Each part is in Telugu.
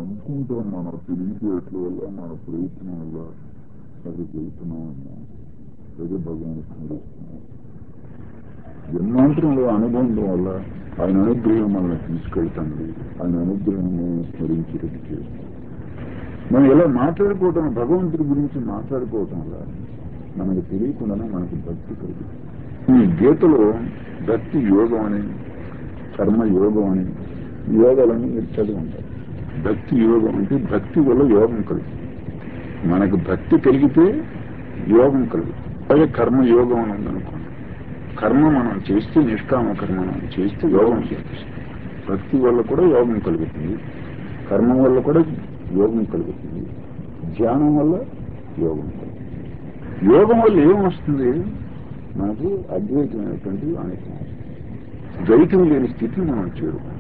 అనుకుంటాం మన తెలివితేటల వల్ల మన ప్రయత్నం వల్ల అది వెళ్తున్నాం అదే భగవాన్ స్మరిస్తున్నాం జన్మాంతరంలో అనుబంధం వల్ల ఆయన అనుగ్రహం మనల్ని తీసుకెళ్తుంది ఆయన అనుగ్రహం మనం స్మరించేటట్టు చేస్తాం మనం ఇలా మాట్లాడుకోవటం భగవంతుడి గురించి మాట్లాడుకోవటం వల్ల మనకు తెలియకుండానే మనకు భక్తి కలుగుతుంది ఈ గీతలో భక్తి యోగం అని కర్మ యోగం అని యోగాలన్నీ మీరు చదివి ఉంటారు భక్తి యోగం అంటే భక్తి వల్ల యోగం కలుగుతుంది మనకు భక్తి కలిగితే యోగం కలుగుతుంది అలాగే కర్మ యోగం అని ఉందనుకోండి కర్మ మనం చేస్తే నిష్కామ కర్మ మనం చేస్తే యోగం చేస్తుంది భక్తి వల్ల కూడా యోగం కలుగుతుంది కర్మ వల్ల కూడా యోగం కలుగుతుంది ధ్యానం వల్ల యోగం కలుగుతుంది యోగం వల్ల ఏమొస్తుంది మనకు అద్వైతమైనటువంటి అనేకం ద్వైతం లేని స్థితిని మనం చేరుకుంటాం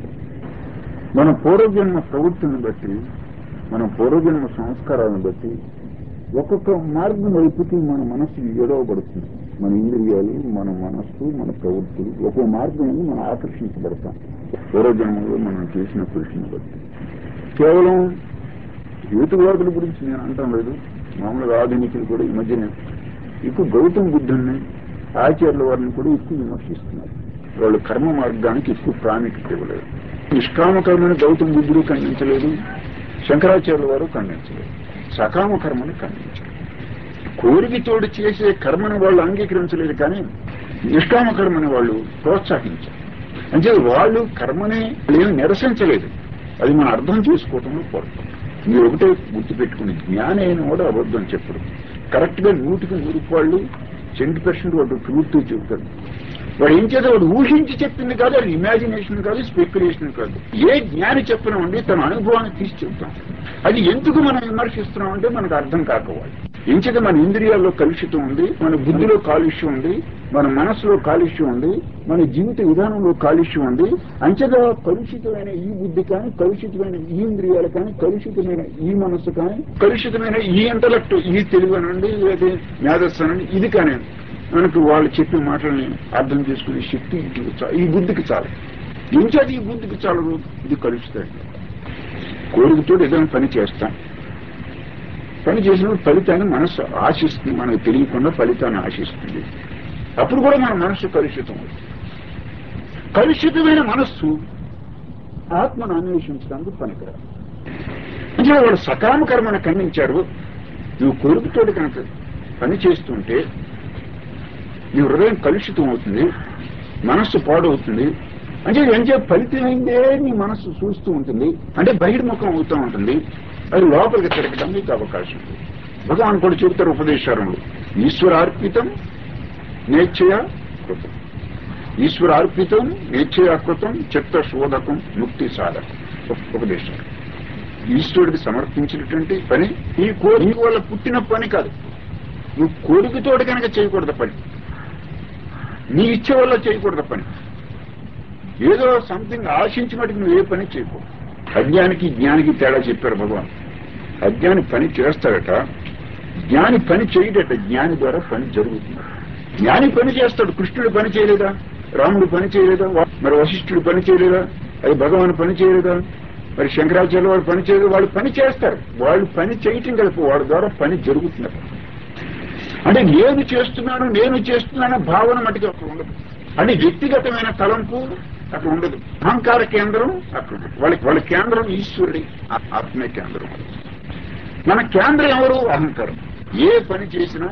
మన పూర్వజన్మ ప్రవృత్తిని బట్టి మన పూర్వజన్మ సంస్కారాలను బట్టి ఒక్కొక్క మార్గం వైపుకి మన మనస్సు ఎడవబడుతుంది మన ఇంద్రియాలు మన మనస్సు మన ప్రవృత్తులు ఒక్కో మార్గం నుండి మనం ఆకర్షించబడతాం పూర్వజన్మలో మనం చేసిన కృషిని బట్టి కేవలం హేతువాదుల గురించి నేను అంటాం లేదు మామూలుగా ఆధునికులు కూడా ఈ మధ్యన ఎక్కువ గౌతమ బుద్ధుల్ని ఆచార్యుల వారిని కూడా ఎక్కువ విమర్శిస్తున్నారు వాళ్ళు కర్మ మార్గానికి ఎక్కువ ప్రాముఖ్యత ఇవ్వలేదు నిష్కామ కర్మని గౌతమ బుద్ధుడు ఖండించలేదు శంకరాచార్యుల వారు ఖండించలేదు సకామ కర్మని ఖండించలేదు కోరికతోడు చేసే కర్మను వాళ్ళు అంగీకరించలేదు కానీ నిష్కామ కర్మని వాళ్ళు ప్రోత్సహించారు అంటే వాళ్ళు కర్మని ఏమి నిరసించలేదు అది మనం అర్థం చేసుకోవటంలో పొరపాటు మీరు ఒకటే గుర్తుపెట్టుకుని జ్ఞాని అయిన కూడా అబద్ధం చెప్పడు కరెక్ట్ గా నూటికి నూరు వాళ్ళు సెంటీ పర్సెంట్ వాడు ట్రూత్ చెప్తాడు వాడు ఏం చేత వాడు ఊహించి చెప్పింది కాదు అది ఇమాజినేషన్ కాదు స్పెక్యులేషన్ కాదు ఏ జ్ఞాని చెప్పినామండి తన అనుభవాన్ని తీసి చెప్తాం అది ఎందుకు మనం విమర్శిస్తున్నాం అంటే మనకు అర్థం కాకపోవాలి ఎంచేత మన ఇంద్రియాల్లో కలుషితం ఉంది మన బుద్ధిలో కాలుష్యం ఉంది మన మనసులో కాలుష్యం ఉంది మన జీవిత విధానంలో కాలుష్యం ఉంది అంచేత కలుషితమైన ఈ బుద్ధి కానీ కలుషితమైన ఈ ఇంద్రియాలు కానీ కలుషితమైన ఈ మనస్సు కానీ కలుషితమైన ఈ ఇంటలెక్ట్ ఈ తెలివి అనండి లేదా మేధస్సు అనండి ఇది కానీ మనకు వాళ్ళు చెప్పే మాటల్ని అర్థం చేసుకునే శక్తి ఇది చా- ఈ బుద్ధికి చాలు ఎంచేత ఈ బుద్ధికి చాలదు ఇది కలుషితం కోరికతో ఏదైనా పని చేస్తాం పని చేసినప్పుడు ఫలితాన్ని మనస్సు ఆశిస్తుంది మనకు తెలియకుండా ఫలితాన్ని ఆశిస్తుంది అప్పుడు కూడా మన మనస్సు కలుషితం అవుతుంది కలుషితమైన మనస్సు ఆత్మను అన్వేషించడానికి పనికిరాదు అంటే వాడు సకామ కర్మను ఖండించారు నువ్వు కోరికతోటి కనుక పని చేస్తుంటే నీ హృదయం కలుషితం అవుతుంది మనస్సు పాడవుతుంది అంటే ఎంచే ఫలితమైందే నీ మనస్సు చూస్తూ ఉంటుంది అంటే బహిర్ముఖం అవుతూ ఉంటుంది అది లోపలికి తిరగడానికి అవకాశం ఉంది భగవాన్ కూడా చెబుతారు ఉపదేశారంలో ఈశ్వరార్పితం నేచ్చయ కృతం ఈశ్వరార్పితం నేచ్చయ కృతం చిత్త శోధకం ముక్తి సాధకం ఉప్- ఉపదేశం ఈశ్వరుడికి సమర్పించినటువంటి పని ఈ కోరిక వల్ల పుట్టిన పని కాదు నువ్వు కోరికతోటి కనుక చేయకూడదు పని నీ ఇచ్చ వల్ల చేయకూడదు పని ఏదో సంథింగ్ ఆశించి మటుకు నువ్వు ఏ పని చేయకూడదు అజ్ఞానికి జ్ఞానికి తేడా చెప్పారు భగవాన్ అజ్ఞాని పని చేస్తాడట జ్ఞాని పని చేయడట జ్ఞాని ద్వారా పని జరుగుతుంది జ్ఞాని పని చేస్తాడు కృష్ణుడు పని చేయలేదా రాముడు పని చేయలేదా వా- మరి వశిష్ఠుడు పని చేయలేదా అది భగవాన్ పని చేయలేదా మరి శంకరాచార్య వాడు పని చేయలేదు వాళ్ళు పని చేస్తారు వాళ్ళు పని చేయటం కలిపి వాళ్ళ ద్వారా పని జరుగుతున్నారు అంటే నేను చేస్తున్నాను నేను చేస్తున్నాను భావన మటుకు అక్కడ ఉండదు అంటే వ్యక్తిగతమైన తలంపు అక్కడ ఉండదు అహంకార కేంద్రం అక్కడ ఉండదు వాళ్ళకి వాళ్ళ కేంద్రం ఈశ్వరుడి ఆ- ఆత్మే కేంద్రం మన కేంద్రం ఎవరు అహంకారం ఏ పని చేసినా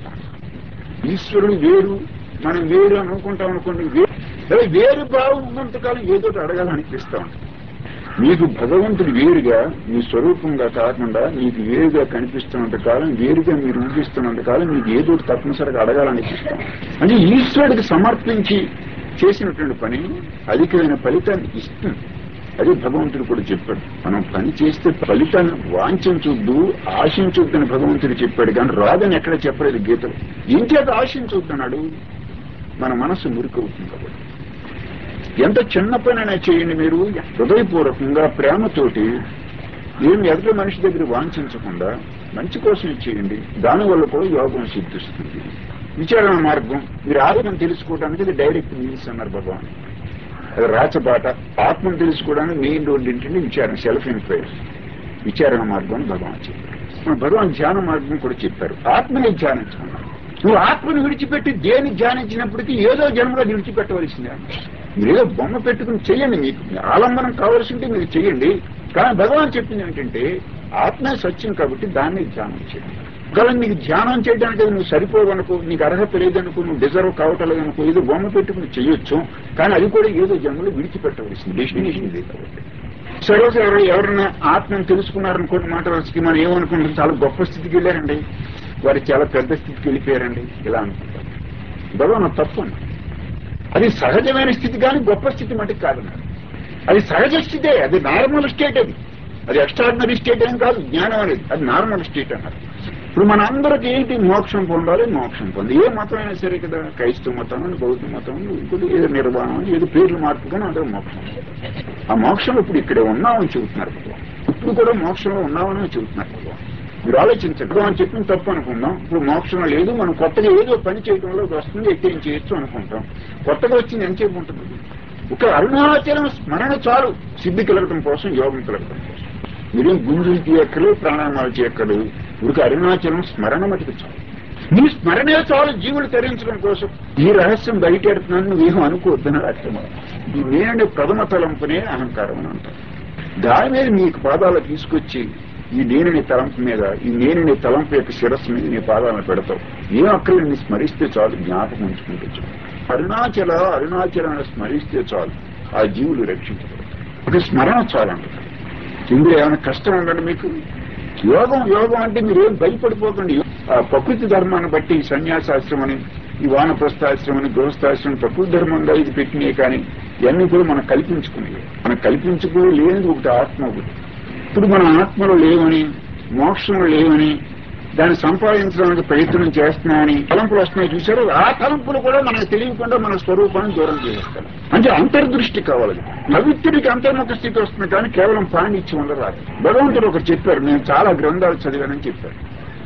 ఈశ్వరుడు వేరు మనం వేరు అని అనుకుంటాం అనుకోండి వే- అదే వేరు భావం ఉన్నంతకాలం ఏదో ఒకటి అడగాలనిపిస్తా ఉంటుంది మీకు భగవంతుడు వేరుగా మీ స్వరూపంగా కాకుండా మీకు వేరుగా కనిపిస్తున్నంత కాలం వేరుగా మీరు ఊహిస్తున్నంత కాలం మీకు ఏదో ఒకటి తప్పనిసరిగా అడగాలనిపిస్తాం అంటే ఈశ్వరుడికి సమర్పించి చేసినటువంటి పని అధికమైన ఫలితాన్ని ఇస్తుంది అదే భగవంతుడు కూడా చెప్పాడు మనం పని చేస్తే ఫలితాన్ని వాంఛించొద్దు ఆశించొద్దని భగవంతుడు చెప్పాడు కానీ రాదని ఎక్కడ చెప్పలేదు గీతలు ఇంకేత ఆశించొద్దన్నాడు మన మనస్సు మురికవుతుంది కాబట్టి ఎంత చిన్న పనైనా చేయండి మీరు హృదయపూర్వకంగా ప్రేమతోటి ఏం ఎదుటి మనిషి దగ్గర వాంఛించకుండా మంచి కోసం చేయండి దానివల్ల కూడా యోగం సిద్ధిస్తుంది విచారణ మార్గం మీరు ఆరోగ్యం తెలుసుకోవడానికి ఇది డైరెక్ట్ మీన్స్ అన్నారు భగవాన్ అది రాచబాట ఆత్మను తెలుసుకోవడానికి మెయిన్ రోడ్ ఏంటంటే విచారణ సెల్ఫ్ ఎంక్వైరీ విచారణ మార్గం అని భగవాన్ చెప్పారు మన భగవాన్ ధ్యాన మార్గం కూడా చెప్పారు ఆత్మని ధ్యానించమన్నారు నువ్వు ఆత్మను విడిచిపెట్టి దేని ధ్యానించినప్పటికీ ఏదో జన్మలో విడిచిపెట్టవలసిందే మీరేదో బొమ్మ పెట్టుకుని చెయ్యండి మీకు ఆలంబనం కావాల్సి ఉంటే మీరు చెయ్యండి కానీ భగవాన్ చెప్పింది ఏంటంటే ఆత్మే సత్యం కాబట్టి దాన్ని ధ్యానం చేయండి ఒకవేళ నీకు ధ్యానం చేయడానికి అది నువ్వు సరిపోవనుకో నీకు అర్హత లేదనుకో నువ్వు డిజర్వ్ కావటం లేదనుకో ఏదో బొమ్మ పెట్టుకుని చెయ్యొచ్చు కానీ అది కూడా ఏదో జన్మలో విడిచిపెట్టవలసింది డెస్టినేషన్ ఇదే కాబట్టి సరోజ ఎవరు ఎవరైనా ఆత్మను తెలుసుకున్నారనుకోండి మాట వచ్చి మనం ఏమనుకుంటాం చాలా గొప్ప స్థితికి వెళ్ళారండి వారు చాలా పెద్ద స్థితికి వెళ్ళిపోయారండి ఇలా అనుకుంటారు భగవాన్ తప్పు అన్న అది సహజమైన స్థితి కానీ గొప్ప స్థితి మటుకు కాదన్నారు అది సహజ స్థితే అది నార్మల్ స్టేట్ అది అది ఎక్స్ట్రాడినరీ స్టేట్ ఏం కాదు జ్ఞానం అనేది అది నార్మల్ స్టేట్ అన్నారు ఇప్పుడు మన అందరికి ఏంటి మోక్షం పొందాలి మోక్షం పొంది ఏ మతం అయినా సరే కదా క్రైస్తవ మతం అని బౌద్ధ మతం అని ఇంకోటి ఏదో నిర్వాణం అని ఏదో పేర్లు మార్పు కానీ అందరూ మోక్షం ఆ మోక్షంలో ఇప్పుడు ఇక్కడే ఉన్నామని చెబుతున్నారు భగవాన్ ఇప్పుడు కూడా మోక్షంలో ఉన్నామని చెబుతున్నారు భగవాన్ మీరు ఆలోచించండి భగవాన్ చెప్పిన తప్పు అనుకుందాం ఇప్పుడు మోక్షం లేదు మనం కొత్తగా ఏదో పని చేయడంలో వస్తుంది ఎక్కేం చేయొచ్చు అనుకుంటాం కొత్తగా వచ్చింది ఎంతసేపు ఉంటుంది ఒక అరుణాచలం స్మరణ చాలు సిద్ధి కలగటం కోసం యోగం కలగటం కోసం మీరేం గుంజులు తీయక్కలు ప్రాణాయామాలు చేయక్కలు ఉడికి అరుణాచలం స్మరణ మటుకు చాలు నీ స్మరణే చాలు జీవులు తరించడం కోసం ఈ రహస్యం బయటెడుతున్నాను నువ్వేం అనుకోవద్దని అర్థం ఈ నేనండి ప్రథమ తలంపునే అహంకారం అని అంటారు దాని మీద నీకు పాదాలు తీసుకొచ్చి ఈ నేనుని తలంపు మీద ఈ నేనుని తలంపు యొక్క శిరస్సు మీద నీ పాదాలను పెడతావు ఏం అక్కడ నీ స్మరిస్తే చాలు జ్ఞాపకం ఉంచుకుంటే చాలు అరుణాచల అరుణాచలను స్మరిస్తే చాలు ఆ జీవులు రక్షించబడతారు ఒక స్మరణ చాలు అంటారు ఇందులో ఏమైనా కష్టం ఉందండి మీకు యోగం యోగం అంటే మీరు ఏం భయపడిపోకండి ఆ ప్రకృతి ధర్మాన్ని బట్టి ఈ సన్యాసాశ్రమం అని ఈ వానప్రస్థాశ్రమం అని గృహస్థాశ్రమం ప్రకృతి ధర్మంగా ఇది పెట్టినాయి కానీ ఇవన్నీ కూడా మనం కల్పించుకునేవి మనం కల్పించుకో లేనిది ఒకటి ఆత్మ ఒకటి ఇప్పుడు మన ఆత్మలో లేవని మోక్షంలో లేవని దాన్ని సంపాదించడానికి ప్రయత్నం చేస్తున్నామని తలంపులు వస్తున్నాయి చూశారు ఆ తలంపులు కూడా మనకు తెలియకుండా మన స్వరూపాన్ని దూరం చేసేస్తాను అంటే అంతర్దృష్టి కావాలి పవిత్రుడికి అంతర్ముఖ స్థితి వస్తుంది కానీ కేవలం పాండిత్యం వల్ల రాదు భగవంతుడు ఒకరు చెప్పారు నేను చాలా గ్రంథాలు చదివానని చెప్పారు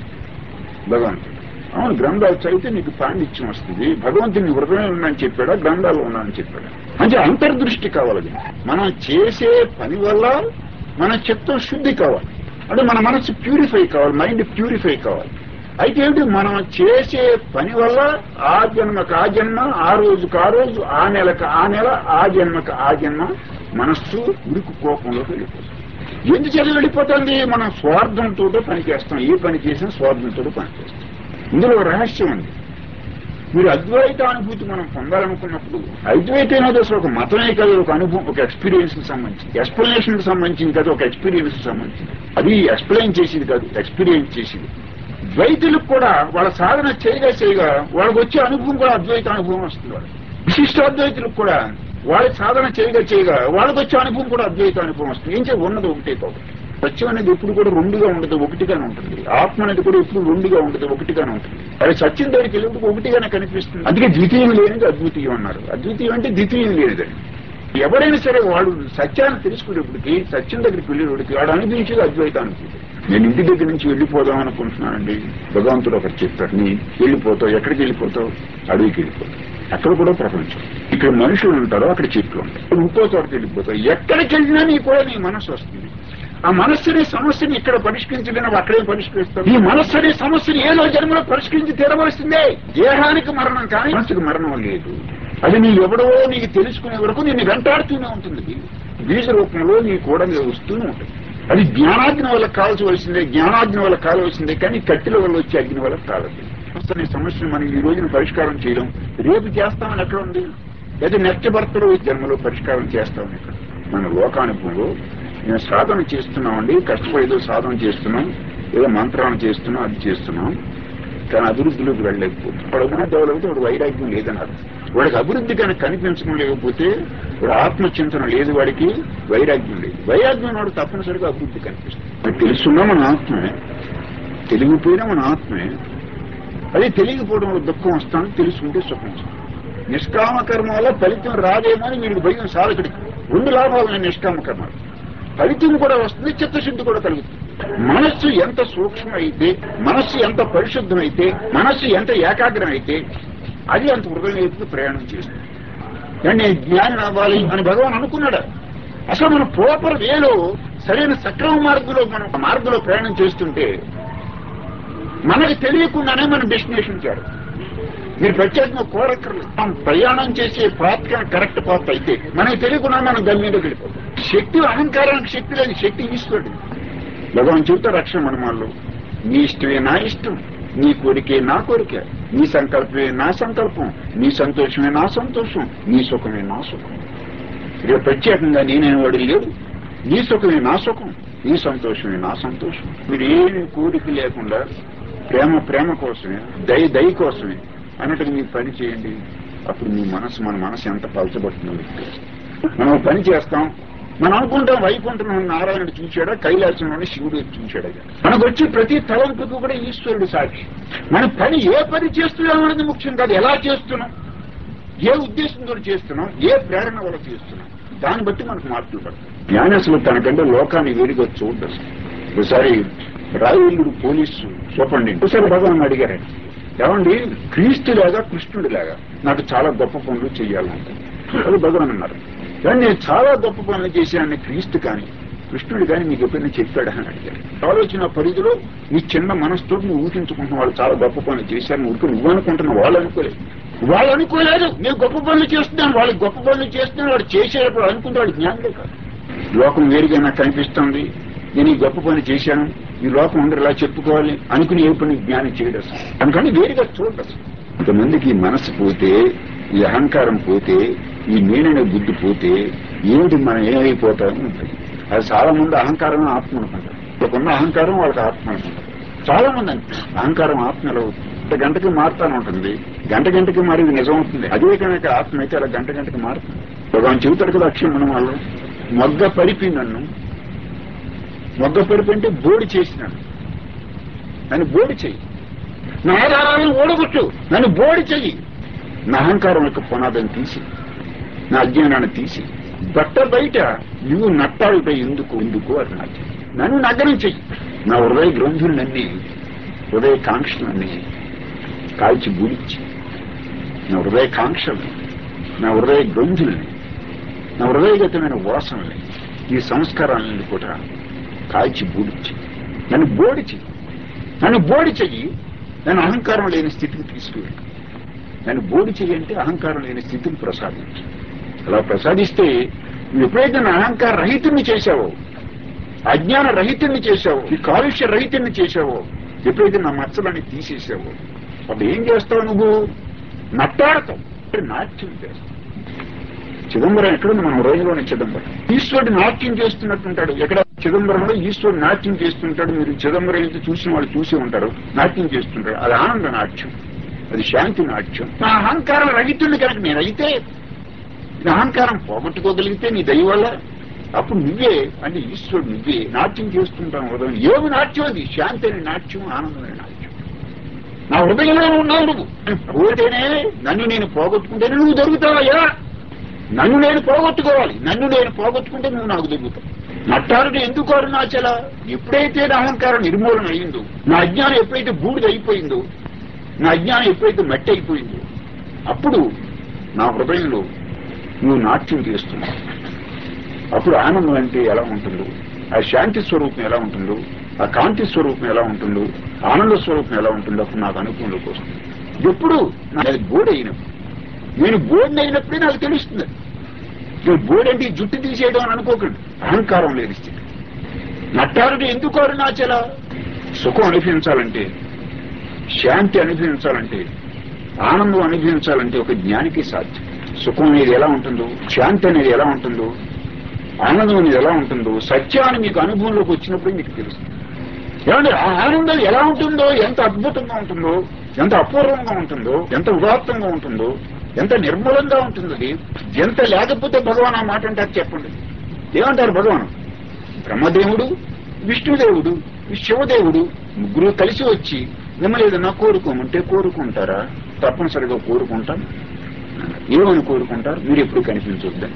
భగవంతుడు అవును గ్రంథాలు చదివితే నీకు పాండిత్యం వస్తుంది భగవంతుని హృదయం ఉందని చెప్పాడా గ్రంథాలు ఉన్నానని చెప్పాడు అంటే అంతర్దృష్టి కావాలి మనం చేసే పని వల్ల మన చిత్తం శుద్ధి కావాలి అంటే మన మనసు ప్యూరిఫై కావాలి మైండ్ ప్యూరిఫై కావాలి అయితే ఏమిటి మనం చేసే పని వల్ల ఆ జన్మకు ఆ జన్మ ఆ రోజుకు ఆ రోజు ఆ నెలకు ఆ నెల ఆ జన్మకు ఆ జన్మ మనస్సు ఉరికి కోపంలోకి వెళ్ళిపోతుంది ఎందుచేత వెళ్ళిపోతుంది మనం స్వార్థంతో పని చేస్తాం ఏ పని చేసినా స్వార్థంతో పని చేస్తాం ఇందులో రహస్యం ఉంది మీరు అద్వైత అనుభూతి మనం పొందాలనుకున్నప్పుడు అద్వైత అనేది అసలు ఒక మతమే కాదు ఒక అనుభవం ఒక ఎక్స్పీరియన్స్ కి సంబంధించి ఎక్స్ప్లెనేషన్ కి సంబంధించింది కాదు ఒక ఎక్స్పీరియన్స్ కి సంబంధించింది అది ఎక్స్ప్లెయిన్ చేసేది కాదు ఎక్స్పీరియన్స్ చేసేది ద్వైతులకు కూడా వాళ్ళ సాధన చేయగా చేయగా వాళ్ళకి వచ్చే అనుభవం కూడా అద్వైత అనుభవం వస్తుంది వాళ్ళకి విశిష్టాద్వైతులకు కూడా వాళ్ళ సాధన చేయగా చేయగా వాళ్ళకి వచ్చే అనుభవం కూడా అద్వైత అనుభవం వస్తుంది ఏం చేయ ఉన్నది ఒకటే కాబట్టి సత్యం అనేది ఎప్పుడు కూడా రెండుగా ఉండదు ఒకటిగానే ఉంటుంది ఆత్మ అనేది కూడా ఎప్పుడు రెండుగా ఉండదు ఒకటిగానే ఉంటుంది అది సత్యం దగ్గరికి వెళ్ళినప్పుడు ఒకటిగానే కనిపిస్తుంది అందుకే ద్వితీయం లేనిది అద్వితీయం అన్నారు అద్వితీయం అంటే ద్వితీయం లేనిదని ఎవరైనా సరే వాడు సత్యాన్ని తెలుసుకునేప్పటికీ సత్యం దగ్గరికి వెళ్ళేవాడికి వాడు అనిపించేది అద్వైత అనుభూతి నేను ఇంటి దగ్గర నుంచి వెళ్ళిపోదాం అనుకుంటున్నానండి భగవంతుడు ఒకటి చెప్పాడు నీ వెళ్ళిపోతావు ఎక్కడికి వెళ్ళిపోతావు అడవికి వెళ్ళిపోతావు అక్కడ కూడా ప్రపంచం ఇక్కడ మనుషులు ఉంటారు అక్కడ చెట్లు ఉంటాయి ఇంకో చోటకి వెళ్ళిపోతావు ఎక్కడికి వెళ్ళినా నీ కూడా నీ మనసు వస్తుంది ఆ మనస్సుని సమస్యని ఇక్కడ పరిష్కరించలేని అక్కడే పరిష్కరిస్తాం ఈ మనస్సు అనే సమస్యని ఏదో జన్మలో పరిష్కరించి తీరవలసిందే దేహానికి మరణం కానీ మనసుకు మరణం లేదు అది నీ ఎవడో నీకు తెలుసుకునే వరకు నేను వెంటాడుతూనే ఉంటుంది బీజ రూపంలో నీ కూడా మీరు వస్తూనే ఉంటుంది అది జ్ఞానాగ్ని వల్ల కాల్చవలసిందే జ్ఞానాగ్ని వల్ల కాలవలసిందే కానీ కట్టెల వల్ల వచ్చే అగ్ని వల్ల కాలదు అసలు ఈ సమస్యను మనం ఈ రోజున పరిష్కారం చేయడం రేపు చేస్తామని ఎక్కడ ఉంది లేదా నెక్స్ట్ బర్త్లో జన్మలో పరిష్కారం చేస్తామని ఎక్కడ మన లోకానుభవంలో మేము సాధన చేస్తున్నామండి కష్టపడి ఏదో సాధన చేస్తున్నాం ఏదో మంత్రాలను చేస్తున్నాం అది చేస్తున్నాం కానీ అభివృద్ధిలోకి వెళ్ళలేకపోతుంది వాడు ఉన్న డెవలప్ వాడు వైరాగ్యం లేదన్నారు వాడికి అభివృద్ధి కనుక కనిపించడం లేకపోతే వాడు ఆత్మచింతన లేదు వాడికి వైరాగ్యం లేదు వైరాగ్యం వాడు తప్పనిసరిగా అభివృద్ధి కనిపిస్తుంది మరి తెలుసున్నా మన ఆత్మే తెలిగిపోయినా మన ఆత్మే అది తెలియకపోవడం వల్ల దుఃఖం వస్తాను తెలుసుకుంటే సుఖం వస్తుంది నిష్కామ కర్మ వల్ల ఫలితం రాదేమో అని వీడికి భయం సాధకుడికి రెండు లాభాలు ఉన్నాయి నిష్కామ కర్మలు ఫలితం కూడా వస్తుంది చిత్తశుద్ధి కూడా కలుగుతుంది మనస్సు ఎంత సూక్ష్మం అయితే మనస్సు ఎంత పరిశుద్ధమైతే మనస్సు ఎంత ఏకాగ్రం అయితే అది అంత హృదయం వైపు ప్రయాణం చేస్తుంది అంటే నేను జ్ఞానం అవ్వాలి అని భగవాన్ అనుకున్నాడు అసలు మన ప్రాపర్ వేలో సరైన సక్రమ మార్గంలో మనం ఆ మార్గంలో ప్రయాణం చేస్తుంటే మనకి తెలియకుండానే మనం డెస్టినేషన్ చేరు మీరు ప్రత్యేకంగా కోరక్కర్లేదు మనం ప్రయాణం చేసే పాత్ కరెక్ట్ పాత్ అయితే మనకి తెలియకుండా మనం గమ్యంలోకి వెళ్ళిపోతాం శక్తి అహంకారానికి శక్తి లేదు శక్తి ఈశ్వరుడు భగవాన్ చెబుతా రక్షణ మనమాల్లో నీ ఇష్టమే నా ఇష్టం నీ కోరికే నా కోరిక నీ సంకల్పమే నా సంకల్పం నీ సంతోషమే నా సంతోషం నీ సుఖమే నా సుఖం ఇక ప్రత్యేకంగా నేనే వాడు లేడు నీ సుఖమే నా సుఖం నీ సంతోషమే నా సంతోషం మీరు ఏమి కోరిక లేకుండా ప్రేమ ప్రేమ కోసమే దయ దయ కోసమే అన్నట్టుగా మీరు పని చేయండి అప్పుడు మీ మనసు మన మనసు ఎంత పలచబడుతుందో మీకు తెలుస్తుంది. మనం పని చేస్తాం మనం అనుకుంటాం వైకుంఠం నారాయణుడు చూశాడా కైలాసంలోని శివుడు చూశాడా మనకు వచ్చి ప్రతి తలంపుకు కూడా ఈశ్వరుడు సాక్షి మన పని ఏ పని చేస్తున్నాం అనేది ముఖ్యం కాదు ఎలా చేస్తున్నాం ఏ ఉద్దేశంతో చేస్తున్నాం ఏ ప్రేరణ వల్ల చేస్తున్నాం దాన్ని బట్టి మనకు మార్పులు పడతాయి జ్ఞాని అసలు తనకంటే లోకాన్ని వేడిగా చూడదు ఒకసారి రాయవల్లుడు పోలీసు సూపరింటెండెంట్ ఒకసారి భగవాన్ అడిగారండి ఏమండి క్రీస్తు లాగా కృష్ణుడి లాగా నాకు చాలా గొప్ప పనులు చేయాలంటే అది భగవాన్ అన్నారు కానీ నేను చాలా గొప్ప పనులు చేశానని క్రీస్తు కానీ కృష్ణుడు కానీ మీకు ఎప్పుడైనా చెప్పాడా అని అడిగారు ఆలోచన పరిధిలో నీ చిన్న మనసుతో నువ్వు ఊహించుకుంటున్న వాళ్ళు చాలా గొప్ప పనులు చేశారని ఊరికి నువ్వు అనుకుంటున్నావు వాళ్ళు అనుకోలేదు వాళ్ళు అనుకోలేదు నేను గొప్ప పనులు చేస్తున్నాను వాళ్ళకి గొప్ప పనులు చేస్తున్నాను వాడు చేసేటప్పుడు అనుకుంటే వాడు జ్ఞానులే కాదు లోకం వేరుగా నాకు కనిపిస్తుంది నేను ఈ గొప్ప పని చేశాను ఈ లోకం అందరిలా చెప్పుకోవాలి అనుకుని ఏ పని జ్ఞానం చేయడం అసలు. అందుకని వేరుగా చూడదు అసలు. కొంతమందికి ఈ మనసు పోతే ఈ అహంకారం పోతే ఈ నేననే బుద్ధి పోతే ఏమిటి మనం ఏమైపోతామని ఉంటుంది అది చాలా మంది అహంకారం ఆత్మ అనుకుంటారు వాళ్ళకున్న అహంకారం వాళ్ళకి ఆత్మ అనుకుంటారు చాలా మంది అంతే అహంకారం ఆత్మ ఎలా అవుతుంది గంట గంటకి మారుతానే ఉంటుంది గంట గంటకి మరి ఇది నిజం అవుతుంది అదే కనుక ఆత్మ అయితే అలా గంట గంటకి మారుతుంది భగవాన్ చెబుతాడు కదా అక్షయం మనం వాళ్ళు మొగ్గ పరిపి నన్ను మొగ్గ పరిపి అంటే బోడి చేసినాను నన్ను బోడి చెయ్యి నా ఆధారాలను ఓడగొట్టు నన్ను బోడి చెయ్యి నా అహంకారం యొక్క పునాదని తీసి నా అజ్ఞానాన్ని తీసి బట్ట బయట నువ్వు నట్టాడుపై ఎందుకు ఎందుకు అది నాకు నన్ను నగరం చెయ్యి నా హృదయ గ్రంథులన్నీ హృదయ కాంక్షలన్నీ కాల్చి బూడిచ్చి నా హృదయ కాంక్షల్ని నా హృదయ గ్రంథుల్ని నా హృదయగతమైన వాసనల్ని ఈ సంస్కారాలని కూడా కాల్చి బూడిచ్చి నన్ను బోడి చెయ్యి నన్ను బోడి చెయ్యి నన్ను అహంకారం లేని స్థితికి తీసుకువెళ్ళి నన్ను బోడి చెయ్యి అంటే అహంకారం లేని స్థితిని ప్రసాదించు అలా ప్రసాదిస్తే నువ్వు ఎప్పుడైతే నా అహంకార రహితుణ్ణి చేశావో అజ్ఞాన రహితుణ్ణి చేశావో ఈ కాలుష్య రహితుణ్ణి చేశావో ఎప్పుడైతే నా మచ్చలని తీసేసావో అప్పుడు ఏం చేస్తావు నువ్వు నట్టాడతావు నాట్యం చేస్తావు చిదంబరం ఎక్కడుంది మన హృదయంలోని చిదంబరం ఈశ్వరుడు నాట్యం చేస్తున్నట్టుంటాడు ఎక్కడ చిదంబరంలో ఈశ్వరుడు నాట్యం చేస్తుంటాడు మీరు చిదంబరం అయితే చూసిన వాళ్ళు చూసి ఉంటారు నాట్యం చేస్తుంటాడు అది ఆనంద నాట్యం అది శాంతి నాట్యం నా అహంకారం రహితుడిని కనుక నేనైతే నా అహంకారం పోగొట్టుకోగలిగితే నీ దయ వల్ల అప్పుడు నువ్వే అంటే ఈశ్వరుడు నువ్వే నాట్యం చేస్తుంటాను హృదయం ఏమి నాట్యం అది శాంతి అనే నాట్యం ఆనందమైన నాట్యం నా హృదయంలో ఉన్నావు నువ్వు పోతేనే నన్ను నేను పోగొట్టుకుంటేనే నువ్వు దొరుకుతావయ్యా నన్ను నేను పోగొట్టుకోవాలి నన్ను నేను పోగొట్టుకుంటే నువ్వు నాకు దొరుకుతావు నట్టారుడు ఎందుకు అరుణాచల ఎప్పుడైతే నా అహంకారం నిర్మూలన అయిందో నా అజ్ఞానం ఎప్పుడైతే బూడిద అయిపోయిందో నా అజ్ఞానం ఎప్పుడైతే మట్టి అయిపోయిందో అప్పుడు నా హృదయంలో నువ్వు నాట్యం చేస్తున్నావు అప్పుడు ఆనందం అంటే ఎలా ఉంటుందో ఆ శాంతి స్వరూపం ఎలా ఉంటుందో ఆ కాంతి స్వరూపం ఎలా ఉంటుందో ఆనంద స్వరూపం ఎలా ఉంటుందో అప్పుడు నాకు అనుకూలంలోకి వస్తుంది ఎప్పుడు నాకు బోర్డు అయినప్పుడు నేను బోర్డు అయినప్పుడే నాకు తెలుస్తుంది నేను బోర్డు అంటే ఈ జుట్టు తీసేయడం అని అనుకోకండి అహంకారం లేని స్థితి నట్టారుడు ఎందుకు అరుణాచల సుఖం అనుభవించాలంటే శాంతి అనుభవించాలంటే ఆనందం అనుభవించాలంటే ఒక జ్ఞానికి సాధ్యం సుఖం అనేది ఎలా ఉంటుందో శాంతి అనేది ఎలా ఉంటుందో ఆనందం అనేది ఎలా ఉంటుందో సత్యాన్ని మీకు అనుభవంలోకి వచ్చినప్పుడు మీకు తెలుస్తుంది ఏమంటే ఆ ఆనందం ఎలా ఉంటుందో ఎంత అద్భుతంగా ఉంటుందో ఎంత అపూర్వంగా ఉంటుందో ఎంత ఉదాత్తంగా ఉంటుందో ఎంత నిర్మలంగా ఉంటుంది అది ఎంత లేకపోతే భగవాన్ ఆ మాట అంటారు చెప్పండి ఏమంటారు భగవాన్ బ్రహ్మదేవుడు విష్ణుదేవుడు శివదేవుడు ముగ్గురు కలిసి వచ్చి మిమ్మల్ని ఏదన్నా కోరుకోమంటే కోరుకుంటారా తప్పనిసరిగా కోరుకుంటాం ఏమని కోరుకుంటారు మీరు ఎప్పుడు కనిపించొద్దని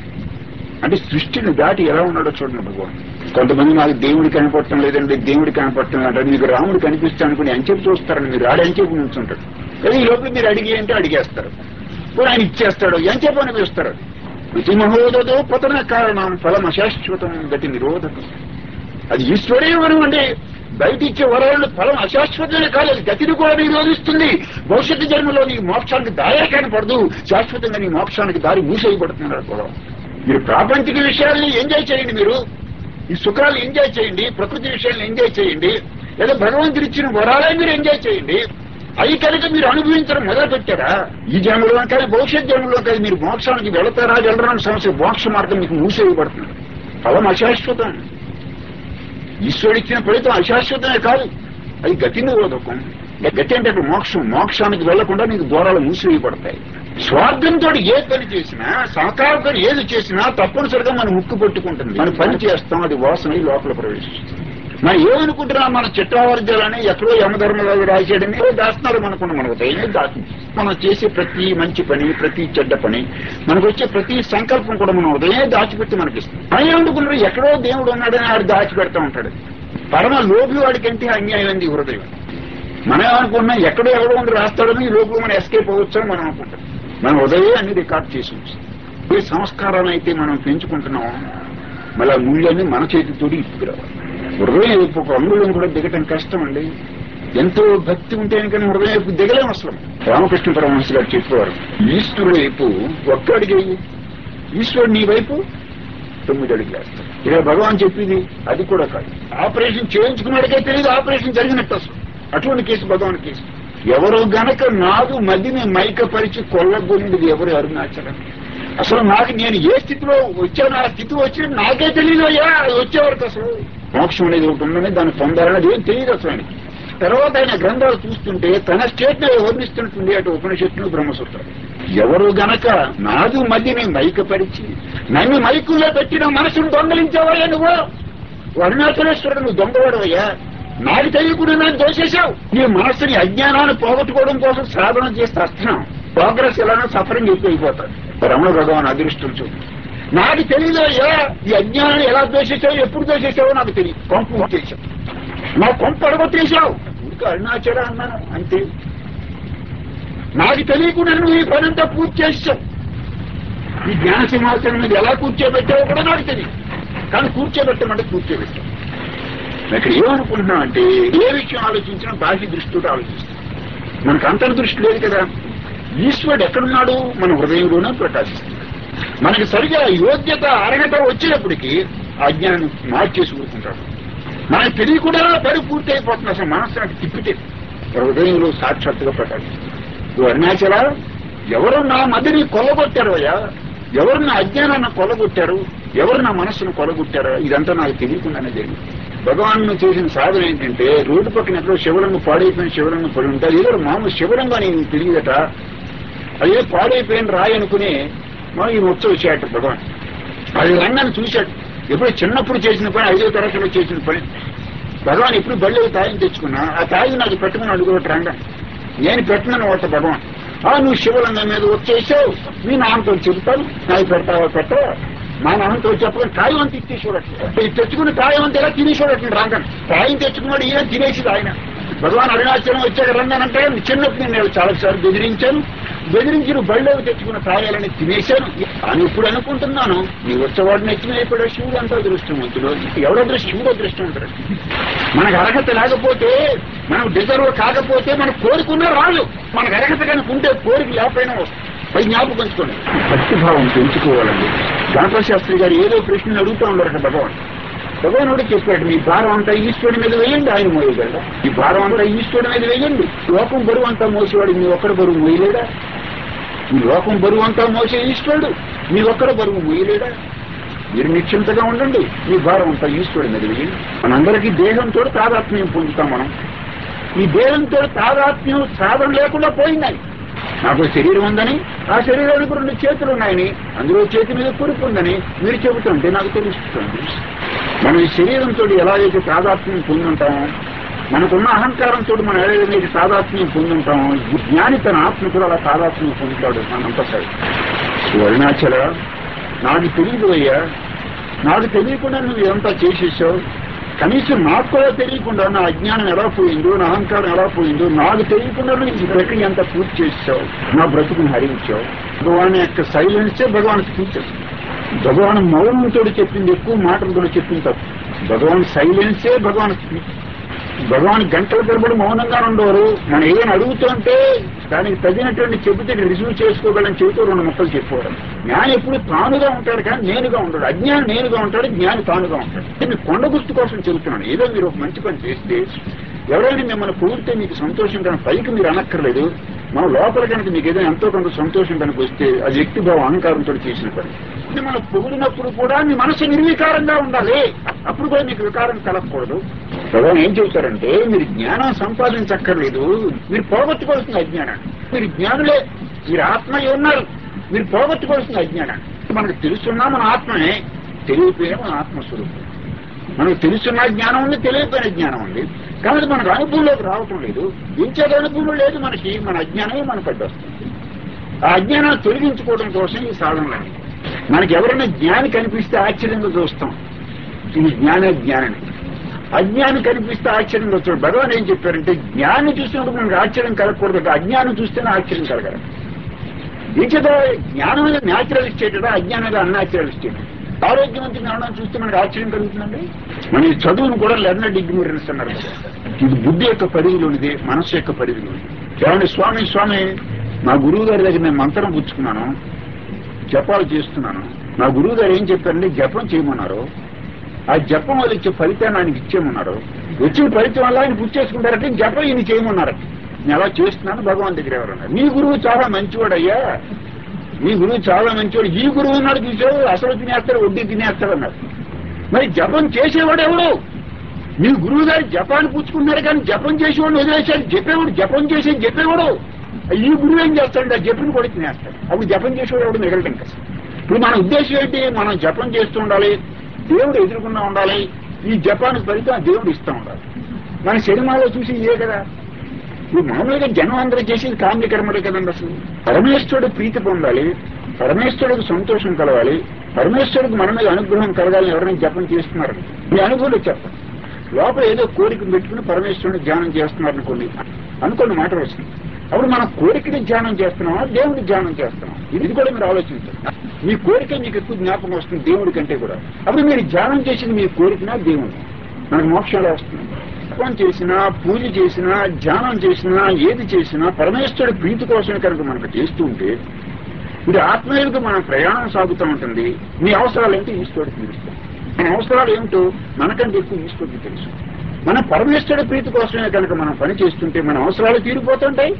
అంటే సృష్టిని దాటి ఎలా ఉన్నాడో చూడండి భగవాన్ కొంతమంది నాకు దేవుడు కనపడటం లేదండి దేవుడు కనపడటం అంటారు మీకు రాముడు కనిపిస్తా అనుకుని ఎంచేపు చూస్తారని మీరు ఆడ ఎంచేపు నుంచుంటాడు కానీ ఈ లోపల మీరు అడిగి అంటే అడిగేస్తారు పోనీ ఆయన ఇచ్చేస్తాడు ఎంచేపు అనిపిస్తారు గతి మహోదతో పతన కారణం ఫలం అశాశ్వతం గతి నిరోధకం అది ఈశ్వరీయవరం అంటే బయట ఇచ్చే వరాలను ఫలం అశాశ్వతమే కాదు అది గతిని కూడా నిరోధిస్తుంది భవిష్యత్తు జన్మలో నీకు మోక్షానికి దారే కనపడదు శాశ్వతంగా నీ మోక్షానికి దారి మూసేయబడుతున్నారు కూడా మీరు ప్రాపంచిక విషయాల్ని ఎంజాయ్ చేయండి మీరు ఈ సుఖాలు ఎంజాయ్ చేయండి ప్రకృతి విషయాలను ఎంజాయ్ చేయండి లేదా భగవంతుడు ఇచ్చిన వరాలే మీరు ఎంజాయ్ చేయండి అవి కనుక మీరు అనుభవించడం మొదలు పెట్టారా ఈ జన్మలో కానీ భవిష్యత్ జన్మలో కానీ మీరు మోక్షానికి వెళతారా వెళ్ళడం సమస్య మోక్ష మార్గం మీకు మూసేయబడుతుంది ఫలం అశాశ్వతం ఈశ్వరుడు ఇచ్చిన ఫలితం అశాశ్వతమే కాదు అది గతి నిరోధకం గతి అంటే అక్కడ మోక్షం మోక్షానికి వెళ్లకుండా నీకు దూరాలు మూసివేయబడతాయి స్వార్థంతో ఏ పని చేసినా సహకారంతో ఏది చేసినా తప్పనిసరిగా మనం ముక్కు పట్టుకుంటుంది మనం పని చేస్తాం అది వాసన లోపల ప్రవేశిస్తుంది మనం ఏమనుకుంటున్నాం మన చిట్టావర్జాలని ఎక్కడో యమధర్మరాజు రాశాడని ఏదో దాస్తున్నారు మనకున్న మనకు దైవం దాచి మనం చేసే ప్రతి మంచి పని ప్రతి చెడ్డ పని మనకు వచ్చే ప్రతి సంకల్పం కూడా మనం ఉదయమే దాచిపెట్టి మనకిస్తాం మనం ఏమనుకుంటున్నాం ఎక్కడో దేవుడు ఉన్నాడని ఆడు దాచిపెడతా ఉంటాడు పరమ లోభి వాడికంటే అన్యాయం అంది హృదయం మనం ఏమనుకున్నాం ఎక్కడో ఎవడో ఉంది రాస్తాడని ఈ లోపల మనం ఎస్కేప్ అవ్వచ్చు అని మనం అనుకుంటాం మనం ఉదయం అన్ని రికార్డ్ చేసి ఉంచాం ఏ సంస్కారాన్ని అయితే మనం పెంచుకుంటున్నామో మళ్ళీ ఆ మూల్యాన్ని మన చేతితోటి ఇప్పుకురావాలి హృదయం వైపు ఒక అంగుళం కూడా దిగటం కష్టం అండి ఎంతో భక్తి ఉంటేనే కానీ హృదయం వైపు దిగలేం అసలు రామకృష్ణ పరమహంస గారు చెప్పేవారు ఈశ్వరుడు వైపు ఒక్క అడిగేయి ఈశ్వరుడు నీ వైపు తొమ్మిది అడుగులు వేస్తాడు ఇక భగవాన్ చెప్పింది అది కూడా కాదు ఆపరేషన్ చేయించుకున్నాడికే తెలియదు ఆపరేషన్ జరిగినట్టు అసలు అటువంటి కేసు భగవాన్ కేసు ఎవరు గనక నాదు మదిని మైకపరిచి కొల్లగొనిది ఎవరు అరుణాచలం అసలు నాకు నేను ఏ స్థితిలో వచ్చాను ఆ స్థితి వచ్చి నాకే తెలియదు అయ్యా అది వచ్చేవరకు అసలు మోక్షం అనేది ఒకటి ఉందని దాన్ని పొందాలని ఏం తెలియదు అసలు ఆయనకి. తర్వాత ఆయన గ్రంథాలు చూస్తుంటే తన స్టేట్ ని వర్ణిస్తున్నట్టుంది అటు ఉపనిషత్తులు బ్రహ్మసూత్రాలు ఎవరు గనక నాదు మధ్యని మైకపరిచి నన్ను మైకుల్లో పెట్టిన మనసును దొంగలించావయ్యా నువ్వు అరుణాచలేశ్వరుడు నువ్వు దొంగవాడవయ్యా నాకు తెలియకుండా నన్ను దోషేశావు నీ మనస్సుని అజ్ఞానాన్ని పోగొట్టుకోవడం కోసం సాధన చేస్తే వస్తున్నాం ప్రోగ్రెస్ ఎలానో సఫరింగ్ ఎక్కువ అయిపోతాడు రమణ భగవాన్ అదృష్టం చూడు నాకు తెలియదు అయ్యా ఈ అజ్ఞానాన్ని ఎలా దోషించావు ఎప్పుడు దోషించావో నాకు తెలియదు కొంప చేశావు నా కొంప అడగొట్టేశావు ఇంకా అరుణాచల అన్నాను అంతే నాకు తెలియకుండా నువ్వు ఈ పనంతా పూర్తి చేసావు ఈ జ్ఞాన సింహాసనం మీద ఎలా కూర్చోబెట్టావో కూడా నాకు తెలియదు కానీ కూర్చోబెట్టమంటే కూర్చోబెట్టావు ఇక్కడ ఏమనుకుంటున్నాం అంటే ఏ విషయం ఆలోచించినా బాహ్య దృష్టితో ఆలోచిస్తాం మనకు అంతర్దృష్టి లేదు కదా ఈశ్వరుడు ఎక్కడున్నాడు మన హృదయంలోనే ప్రకాశిస్తుంది మనకి సరిగా యోగ్యత అర్హత వచ్చేటప్పటికి ఆ జ్ఞానం మార్చేసి ఊరుకుంటాడు మనకు తెలియకుండా పని పూర్తి అయిపోతుంది అసలు మనస్సు నాకు తిప్పితే హృదయంలో సాక్షాత్తుగా ప్రకాశిస్తుంది నువ్వు అరుణాచల ఎవరు నా మధ్యని కొల్లగొట్టారు అయ్యా ఎవరు నా అజ్ఞానాన్ని కొల్లగొట్టారు ఎవరు నా మనస్సును కొల్లగొట్టారో ఇదంతా నాకు తెలియకుండానే జరిగింది భగవాన్ చేసిన సాధన ఏంటంటే రోడ్డు పక్కన ఎక్కడో శివలింగం పాడైపోయిన శివలింగం పడి ఉంటారు ఏదో మామూలు శివలింగా నీకు తెలియదట అదే పాడైపోయిన రాయి అనుకుని మా ఈ ఉత్సవం వచ్చాయట భగవాన్ అది రంగాన్ని చూశాడు ఎప్పుడు చిన్నప్పుడు చేసిన పని ఐదో తరగతిలో చేసిన పని భగవాన్ ఎప్పుడు బళ్ళు తాయిని తెచ్చుకున్నా ఆ తాయి నాకు పెట్టమని అడుగుతాడు రంగా నేను పెట్టనని ఒకట భగవాన్ ఆ నువ్వు శివలింగం మీద వచ్చేసావు మీ నాన్నతో చెబుతాను నాకు పెడతావా పెట్టవా మా నాన్నతో చెప్పగా కాయం అంత ఇచ్చి చూడట్లేదు ఇది తెచ్చుకుని కాయం అంత ఎలా తిని చూడట్లేదు రాంగన్ కాయం తెచ్చుకున్నాడు ఈయన తినేసింది ఆయన భగవాన్ అరుణాచలం వచ్చాక రంగానంటే చిన్నప్పుడు నేను చాలాసార్లు బెదిరించాను బెదిరించి నువ్వు బళ్ళోకి తెచ్చుకున్న కాయాలని తినేశాను అని ఇప్పుడు అనుకుంటున్నాను నీ వచ్చేవాడు నెచ్చినప్పుడు శివుడు అంత అదృష్టవంతుడు ఎవడో శివుడు అదృష్టవంతుడు మనకు అర్హత లేకపోతే మనం డిజర్వ్ కాకపోతే మనం కోరుకున్న రాళ్ళు మనకు అర్హత కనుక ఉంటే కోరిక లేకపోయినా వస్తుంది పై జ్ఞాపకం ఉంచుకోండి భక్తిభావం పెంచుకోవాలండి గణపతి శాస్త్రి గారు ఏదో ప్రశ్నలు అడుగుతూ ఉన్నారు కదా భగవాన్ భగవానుడు చెప్పాడు మీ భారం అంతా ఈశ్వరుడి మీద వేయండి ఆయన మోయగలరా ఈ భారం అంతా ఈశ్వరుడి మీద వేయండి లోకం బరువు అంతా మోసేవాడు మీ ఒక్కడు బరువు మోయలేడా ఈ లోకం బరువు అంతా మోసే ఈశ్వరుడు మీ ఒక్కడు బరువు మోయలేడా మీరు నిశ్చింతగా ఉండండి మీ భారం అంతా ఈశ్వరుడి మీద వేయండి మనందరికీ దేహంతో తాదాత్మ్యం పొందుతాం మనం ఈ దేహంతో తాదాత్మ్యం సాధన లేకుండా పోయిందని నాకు శరీరం ఉందని ఆ శరీరానికి రెండు చేతులు ఉన్నాయని అందులో చేతి మీద కురుపు ఉందని మీరు చెబుతుంటే నాకు తెలుస్తుంది మనం ఈ శరీరంతో ఎలాగైతే తాదాత్మ్యం పొందుంటామో మనకున్న అహంకారంతో మనం ఏదైతే తాదాత్మ్యం పొందుంటామో జ్ఞాని తన ఆత్మ కూడా అలా తాదాత్మ్యం పొందుతాడు మనంతా సరే అరుణాచల నాకు తెలియదు అయ్యా నాకు తెలియకుండా నువ్వు ఇదంతా చేసేసావు కనీసం నాకు కూడా తెలియకుండా నా అజ్ఞానం ఎలా పోయిందో నా అహంకారం ఎలా పోయిందో నాకు తెలియకుండా నీకు ఈ ప్రక్రియ అంతా పూర్తి చేసావు నా బ్రతుకుని హరించావు భగవాన్ యొక్క సైలెన్సే భగవాన్ స్పీచెస్ భగవాన్ మౌనంతో చెప్పింది ఎక్కువ మాటలతో చెప్పింది తప్పు భగవాన్ సైలెన్సే భగవాన్ స్పీచ్ భగవాన్ గంటల తరబడి మౌనంగా ఉండేవారు మనం ఏదైనా అడుగుతుంటే దానికి తగినటువంటి చెబితే రిసీవ్ చేసుకోగలని చెబుతూ రెండు ముక్కలు చెప్పేవారు జ్ఞాని ఎప్పుడు తానుగా ఉంటాడు కానీ నేనుగా ఉంటాడు అజ్ఞాని నేనుగా ఉంటాడు జ్ఞాని తానుగా ఉంటాడు నేను కొండ గుర్తు కోసం చెబుతున్నాను ఏదో మీరు ఒక మంచి పని చేస్తే ఎవరైనా మిమ్మల్ని పొగిడితే మీకు సంతోషం కనుక పైకి మీరు అనక్కర్లేదు మన లోపల కనుక మీకు ఏదైనా ఎంతో కొంత సంతోషం కనుక వస్తే అది వ్యక్తి భావ అహంకారంతో చేసిన పని మిమ్మల్ని పొగిడినప్పుడు కూడా మీ మనసు నిర్వికారంగా ఉండాలి అప్పుడు కూడా మీకు వికారం కలగకూడదు భగవాన్ ఏం చెబుతారంటే మీరు జ్ఞానం సంపాదించక్కర్లేదు మీరు పోగొట్టుకోవాల్సిన అజ్ఞానాన్ని మీరు జ్ఞానులే మీరు ఆత్మ ఉన్నారు మీరు పోగొట్టుకోవాల్సిన అజ్ఞానాన్ని మనకు తెలుసున్నా మన ఆత్మనే తెలియపోయినా మన ఆత్మస్వరూపం మనకు తెలుసున్న జ్ఞానం ఉంది తెలియపోయిన జ్ఞానం ఉంది కానీ మనకు అనుభవంలోకి రావటం లేదు ఇంచేది అనుభవం లేదు మనకి మన అజ్ఞానమే మనకు అడ్డొస్తుంది ఆ అజ్ఞానాన్ని తొలగించుకోవడం కోసం ఈ సాధనలని మనకి ఎవరైనా జ్ఞాని కనిపిస్తే ఆశ్చర్యంగా చూస్తాం ఇది జ్ఞాన జ్ఞానని అజ్ఞానం కనిపిస్తే ఆశ్చర్యంగా వచ్చాడు భగవాన్ ఏం చెప్పారంటే జ్ఞానం చూసినప్పుడు మనకు ఆశ్చర్యం కలగకూడదు అజ్ఞానం చూస్తేనే ఆశ్చర్యం కలగదు ఇంకేదో జ్ఞానం మీద న్యాచురల్ స్టేటడా అజ్ఞానం మీద అన్యాచురల్ స్టేట్ ఆరోగ్యవంతం జ్ఞానం చూస్తే మనకు ఆశ్చర్యం కలుగుతుందండి మన ఈ చదువును కూడా లెర్నర్ డిగ్రీస్ అన్నారు కదా. ఇది బుద్ధి యొక్క పరిధిలోనిది మనస్సు యొక్క పరిధిలోనిది ఏమంటే స్వామి స్వామి మా గురువు గారి దగ్గర నేను మంత్రం పుచ్చుకున్నాను జపాలు చేస్తున్నాను నా గురువు గారు ఏం చెప్పారంటే జపం చేయమన్నారు ఆ జపం వల్ల ఇచ్చే ఫలితాన్ని ఆయనకి ఇచ్చేయమన్నారు వచ్చిన ఫలితం వల్ల ఆయన పుచ్చి చేసుకుంటారంటే జపం ఈయన చేయమన్నారు నేను అలా చేస్తున్నాను భగవాన్ దగ్గర ఎవరన్నారు మీ గురువు చాలా మంచివాడయ్యా మీ గురువు చాలా మంచివాడు ఈ గురువు ఉన్నాడు చూసావు అసలు తినేస్తాడు వడ్డీ తినేస్తాడు అన్నారు మరి జపం చేసేవాడు ఎవడు మీ గురువు గారు జపాన్ని పుచ్చుకున్నారు కానీ జపం చేసేవాడు వదిలేశాడు చెప్పేవాడు జపం చేసేది చెప్పేవాడు ఈ గురువు ఏం చేస్తాడు ఆ జపం కూడా తినేస్తాడు అప్పుడు జపం చేసేవాడు ఎవడు మిగలటం కదా ఇప్పుడు మన ఉద్దేశం ఏంటి మనం జపం చేస్తూ ఉండాలి దేవుడు ఎదుర్కొన్నా ఉండాలి ఈ జపానికి ఫలితం దేవుడు ఇస్తూ ఉండాలి మన సినిమాలో చూసి ఇదే కదా ఈ మామూలుగా జనం అందరూ చేసేది కామ్య కర్మలే కదండి అసలు పరమేశ్వరుడు ప్రీతి పొందాలి పరమేశ్వరుడికి సంతోషం కలగాలి పరమేశ్వరుడికి మన మీద అనుగ్రహం కలగాలని ఎవరైనా జపం చేస్తున్నారు మీ అనుభవంలో చెప్పండి లోపల ఏదో కోరిక పెట్టుకుని పరమేశ్వరుని ధ్యానం చేస్తున్నారు అనుకోండి అనుకోండి మాట వస్తుంది అప్పుడు మనం కోరికని ధ్యానం చేస్తున్నామా దేవుడిని ధ్యానం చేస్తున్నాం ఇది కూడా మీరు ఆలోచించండి మీ కోరిక మీకు ఎక్కువ జ్ఞాపకం వస్తుంది దేవుడి కంటే కూడా అప్పుడు మీరు ధ్యానం చేసింది మీ కోరికనా దేవుడు మనకు మోక్షాలు వస్తుంది జపం చేసినా పూజ చేసినా ధ్యానం చేసినా ఏది చేసినా పరమేశ్వరుడి ప్రీతి కోసమే కనుక మనకు చేస్తూ ఉంటే ఇది ఆత్మీయులకు మన ప్రయాణం సాగుతూ ఉంటుంది మీ అవసరాలు ఏంటో ఈశ్వరుడు తీరుస్తాం మన అవసరాలు ఏమిటో మనకంటే ఎక్కువ ఈశ్వరుడికి తెలుసు మన పరమేశ్వరుడి ప్రీతి కోసమే కనుక మనం పని చేస్తుంటే మన అవసరాలు తీరిపోతుంటాయి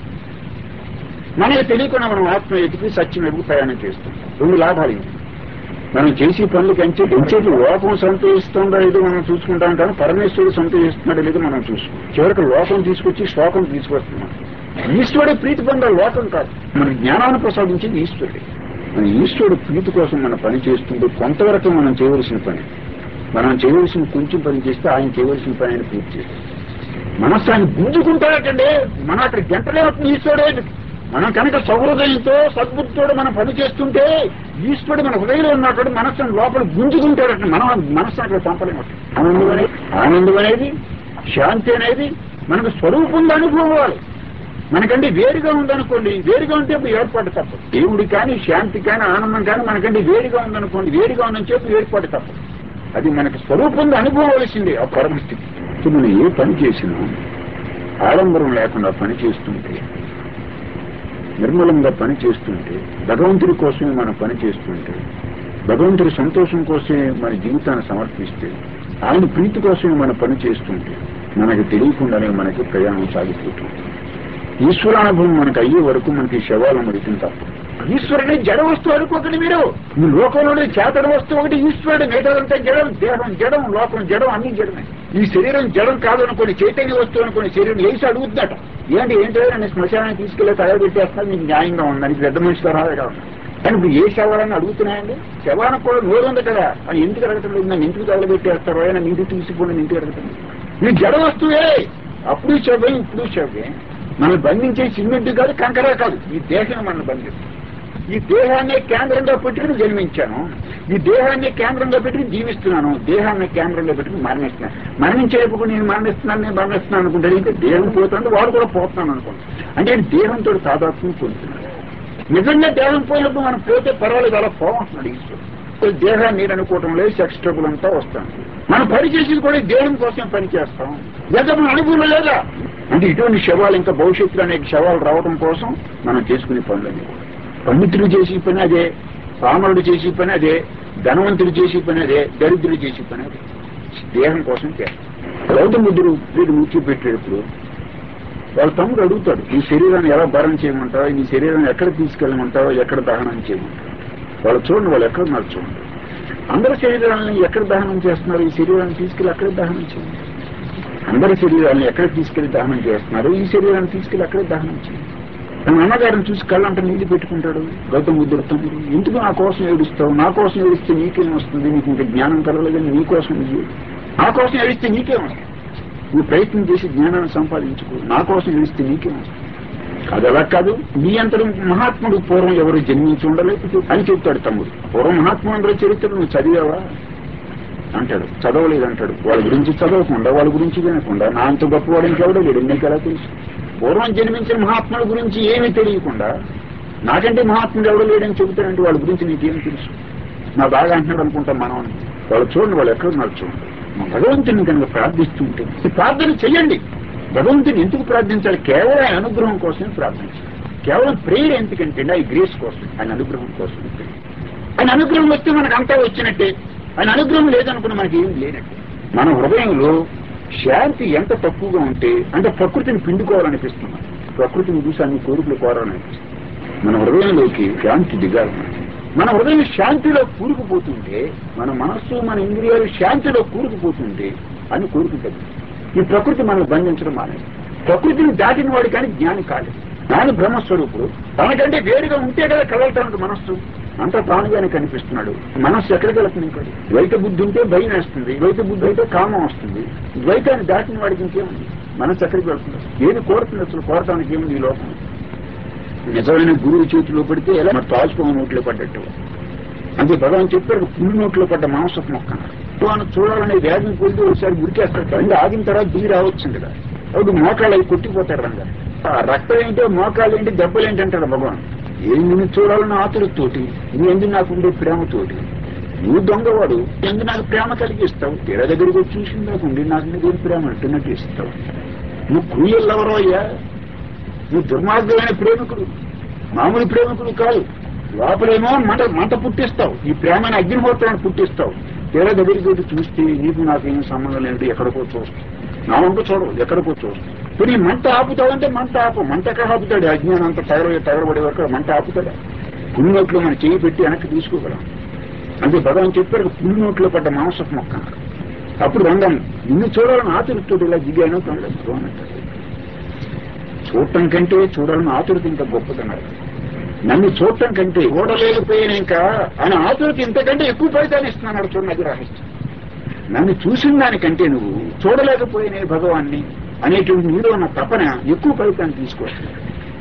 మనకి తెలియకుండా మనం ఆత్మ ఎదిగి సత్యం ఎదుగు ప్రయాణం చేస్తాం రెండు లాభాలు ఇవి. మనం చేసే పనులు కంటే పెంచేది లోపం సంతోషిస్తుందో లేదో మనం చూసుకుంటాం కానీ పరమేశ్వరుడు సంతోషిస్తున్నాడో లేదో మనం చూసుకుంటాం చివరికి లోపం తీసుకొచ్చి శ్లోకం తీసుకొస్తున్నాం ఈశ్వరుడు ప్రీతి పొందాలి లోకం కాదు మన జ్ఞానాన్ని ప్రసాదించేది ఈశ్వరుడే మన ఈశ్వరుడు ప్రీతి కోసం మనం పని చేస్తుంటే కొంతవరకు మనం చేయవలసిన పని మనం చేయవలసిన కొంచెం పని చేస్తే ఆయన చేయవలసిన పని ఆయన పూర్తి చేస్తాం మనస్సు ఆయన గుంజుకుంటాడటండి మన అక్కడ గంటలే అవుతుంది ఈశ్వరుడే మనం కనుక సహృదయంతో సద్బుద్ధితో మనం పని చేస్తుంటే ఈశ్వరుడు మన హృదయంలో ఉన్నప్పుడు మనస్సును లోపల గుంజుకుంటాడట మనం మనస్సు అక్కడ పంపలేము ఆనందం అనేది ఆనందం అనేది శాంతి అనేది మనకు స్వరూపంలో అనుభవం అవ్వాలి మనకంటే వేరుగా ఉందనుకోండి వేరుగా ఉంటే అప్పుడు ఏర్పాటు తప్పదు దేవుడి కానీ శాంతి కానీ ఆనందం కానీ మనకంటే వేరుగా ఉందనుకోండి వేరుగా ఉందని చెప్పి ఏర్పాటు తప్పదు అది మనకు స్వరూపంగా అనుభవం అవ్వాల్సిందే ఆ పరమస్థితి ఇప్పుడు మనం ఏ పని చేసినా ఆడంబరం లేకుండా పని చేస్తుంటే నిర్మలంగా పని చేస్తుంటే భగవంతుడి కోసమే మనం పని చేస్తుంటే భగవంతుడి సంతోషం కోసమే మన జీవితాన్ని సమర్పిస్తే ఆయన ప్రీతి కోసమే మన పని చేస్తుంటే మనకి తెలియకుండానే మనకి ప్రయాణం సాగిపోతుంది ఈశ్వరానుభవం మనకు అయ్యే వరకు మనకి శవాలు మరితం తప్ప ఈశ్వరుని జడ వస్తువు అనుకోకండి మీరు ఈ లోకంలోనే చేతన వస్తువు ఒకటి ఈశ్వరుడు మిగతాదంతా జడం దేహం జడం లోకం జడం అన్ని జడమే ఈ శరీరం జడం కాదు అనుకోని చైతన్య వస్తువు అనుకోని శరీరం లేచి అడుగుతుందట ఏంటి ఏంటో నన్ను శ్మశానానికి తీసుకెళ్లి తగలబెట్టేస్తున్నా మీకు న్యాయంగా ఉంది నీకు పెద్ద మనిషి తరహాగా ఉంది కానీ ఇప్పుడు ఏ శవాలని అడుగుతున్నాయండి శవానికి కూడా నోరు ఉంది కదా అని ఎందుకు అడగటం లేదు నన్ను ఇంటికి తగలబెట్టేస్తారో ఆయన ఇంటికి తీసుకుని ఇంటికి అడగటం ఇది జడ వస్తువే అప్పుడు శవే ఇప్పుడు శవే మనల్ని బంధించే సిమెంట్ కాదు కంకర కాదు ఈ దేశం మనల్ని బంధిస్తుంది ఈ దేహాన్ని కేంద్రంగా పెట్టుకుని జన్మించాను ఈ దేహాన్ని కేంద్రంగా పెట్టుకుని జీవిస్తున్నాను దేహాన్ని కేంద్రంగా పెట్టుకుని మరణిస్తున్నాను మరణించేటప్పుడు నేను మరణిస్తున్నాను నేను మరణిస్తున్నాను అనుకుంటాను ఇంకా దేహం పోతుంది వాడు కూడా పోతున్నాను అనుకుంటాను అంటే ఆయన దేహంతో తాదాత్మ్యం పొందుతున్నాడు నిజంగా దేహం పోయినప్పుడు మనం పోతే పర్వాలేదు అలా పోమంటున్నాడు ఈశ్వరుడు దేహాన్ని నేను అనుకోవటం లేదు సెక్స్ ట్రబుల్ అంతా వస్తాం మనం పని చేసేది కూడా ఈ దేహం కోసం పని చేస్తాం లేదా మన అనుభవం లేదా అంటే ఇటువంటి శవాలు ఇంకా భవిష్యత్తులో అనేక శవాలు రావడం కోసం మనం చేసుకునే పనులన్నీ కూడా. పండితులు చేసే పని అదే పామరుడు చేసే పని అదే ధనవంతుడు చేసే పని అదే దరిద్రుడు చేసే పని అదే దేహం కోసం చేస్తాం గౌతమ బుద్ధుడు వీడు ముఖ్య పెట్టేటప్పుడు వాళ్ళ తమ్ముడు అడుగుతాడు ఈ శరీరాన్ని ఎలా భరం చేయమంటావు ఈ శరీరాన్ని ఎక్కడ తీసుకెళ్ళమంటావు ఎక్కడ దహనం చేయమంటావు వాళ్ళు చూడండి వాళ్ళు ఎక్కడ ఉన్నారు చూడండి అందరి శరీరాలను ఎక్కడ దహనం చేస్తున్నారు ఈ శరీరాన్ని తీసుకెళ్ళి అక్కడే దహనం చేయండి అందరి శరీరాలను ఎక్కడ తీసుకెళ్లి దహనం చేస్తున్నారు ఈ శరీరాన్ని తీసుకెళ్లి అక్కడే దహనం చేయండి తన అన్నగారిని చూసి కళ్ళంట నీళ్లు పెట్టుకుంటాడు గౌతమ బుద్ధుడు తమ్ముడు ఎందుకు నా కోసం ఏడుస్తావు నా కోసం ఏడిస్తే నీకేం వస్తుంది నీకు ఇంకా జ్ఞానం కలగలేదని నీ కోసం నీకు నా కోసం ఏడిస్తే నీకేం వస్తుంది నువ్వు ప్రయత్నం చేసి జ్ఞానాన్ని సంపాదించుకో నా కోసం ఏడిస్తే నీకేం వస్తుంది కాదు అలా కాదు నీ అంతరం మహాత్ముడు పూర్వం ఎవరు జన్మించి ఉండలేదు అని చెప్తాడు తమ్ముడు పూర్వం మహాత్ముడు అందరూ చరిత్ర నువ్వు చదివావా అంటాడు చదవలేదు అంటాడు వాళ్ళ గురించి చదవకుండా వాళ్ళ గురించి వినకుండా నా అంత గొప్పవాడు ఇంకెవడో లేడు నీకు ఎలా తెలుసు పూర్వం జన్మించిన మహాత్ముల గురించి ఏమీ తెలియకుండా నాకంటే మహాత్ముడు ఎవడో లేడని చెబుతానంటే వాళ్ళ గురించి నీకేం తెలుసు నా బాగా అంటున్నాడు అనుకుంటాం మనం వాళ్ళు చూడండి వాళ్ళు ఎక్కడున్నారు చూడండి మా భగవంతుని కనుక ప్రార్థిస్తుంటే ఈ ప్రార్థన చెయ్యండి భగవంతుని ఎందుకు ప్రార్థించాలి కేవలం ఆయన అనుగ్రహం కోసమే ప్రార్థించాలి కేవలం ప్రేయర్ ఎందుకంటే ఈ గ్రేస్ కోసం ఆయన అనుగ్రహం కోసం ఆయన అనుగ్రహం వస్తే మనకు అంతా వచ్చినట్టే ఆయన అనుగ్రహం లేదనుకున్న మనకి ఏం లేనట్టే మన హృదయంలో శాంతి ఎంత తక్కువగా ఉంటే అంటే ప్రకృతిని పిండుకోవాలనిపిస్తుంది ప్రకృతిని చూసి అన్ని కోరికలు కోరాలనిపిస్తుంది మన హృదయంలోకి శాంతి దిగాలి మన హృదయం శాంతిలో కూరుకుపోతుంటే మన మనస్సు మన ఇంద్రియాలు శాంతిలో కూరుకుపోతుంటే అని కోరిక తగ్గుతుంది ఈ ప్రకృతి మనల్ని బంధించడం మానేది ప్రకృతిని దాటిన వాడు కానీ జ్ఞాని కాలేదు జ్ఞాని బ్రహ్మస్వరూపుడు తనకంటే వేరుగా ఉంటే కదా కదలటానికి మనస్సు అంతా తానుగానే కనిపిస్తున్నాడు మనస్సు ఎక్కడికి వెళ్తుంది ఇంకోటి ద్వైత బుద్ధి ఉంటే భయం వేస్తుంది ద్వైత బుద్ధి అయితే కామం వస్తుంది ద్వైతాన్ని దాటిన వాడికి ఇంకేముంది మనస్సు ఎక్కడికి వెళ్తుంది ఏది కోరుతుంది అసలు కోరటానికి ఏముంది ఈ లోకం నిజమైన గురువు చేతిలో పడితే ఎలా మరి తాల్చుకోని నోట్లో పడ్డట్టు అంతే భగవాన్ చెప్పారు పుల్లి నోట్లో పడ్డ మాంసపు మొక్క భగవాన్ చూడాలనే వేగం కొలితే ఒకసారి గురికేస్తాడు అంటే ఆగిన తర్వాత దిగి రావచ్చింది కదా అప్పుడు మోకాళ్ళు అవి కొట్టిపోతారు రంగా ఆ రక్తం ఏంటో మోకాళ్ళు ఏంటి దెబ్బలు ఏంటి అంటాడు భగవాన్ ఏం నిన్ను చూడాలన్న ఆతులతోటి నీ ఎందు నాకుండే ప్రేమతోటి నువ్వు దొంగవాడు ఎందు నాకు ప్రేమ కలిగిస్తావు తీర దగ్గరికి వచ్చి చూసిన దాకుండి నాకు నీ దగ్గర ప్రేమ అంటున్నట్టు ఇస్తావు నువ్వు క్రూయల్లవరో అయ్యా నువ్వు దుర్మార్గమైన ప్రేమికుడు మామూలు ప్రేమికుడు కాదు లోపలేమో మంట మంట పుట్టిస్తావు ఈ ప్రేమని అగ్నిహోత్రాన్ని పుట్టిస్తావు తీరా దగ్గరికి వచ్చి చూస్తే నీకు నాకు ఏం సంబంధం లేదు ఎక్కడికో చూస్తావు నా వంట చూడవు ఎక్కడికో చూస్తావు ఇప్పుడు ఈ మంట ఆపుతావంటే మంట ఆపు మంట ఎక్కడ ఆపుతాడు అజ్ఞానం అంతా తగల తగలబడే వరకు మంట ఆపుతాడా పులి నోట్లో మనం చేయి పెట్టి వెనక్కి తీసుకోగలం అంటే భగవాన్ చెప్పారు పులి నోట్లో పడ్డ మాంసపు మొక్క అప్పుడు రంగం నిన్ను చూడాలని ఆతురుతో ఇలా దిగాను కనలేదు భగవాన్ అంటారు చూడటం కంటే చూడాలని ఆతురత ఇంకా గొప్పదన్నారు నన్ను చూడటం కంటే చూడలేకపోయాను ఇంకా అని ఆతురత ఇంతకంటే ఎక్కువ ఫలితాన్ని ఇస్తున్నాడు చూడండి రహస్యం నన్ను చూసిన దానికంటే నువ్వు చూడలేకపోయినే భగవాన్ని అనేటువంటి నీలో ఉన్న తపన ఎక్కువ ఫలితాన్ని తీసుకొస్తుంది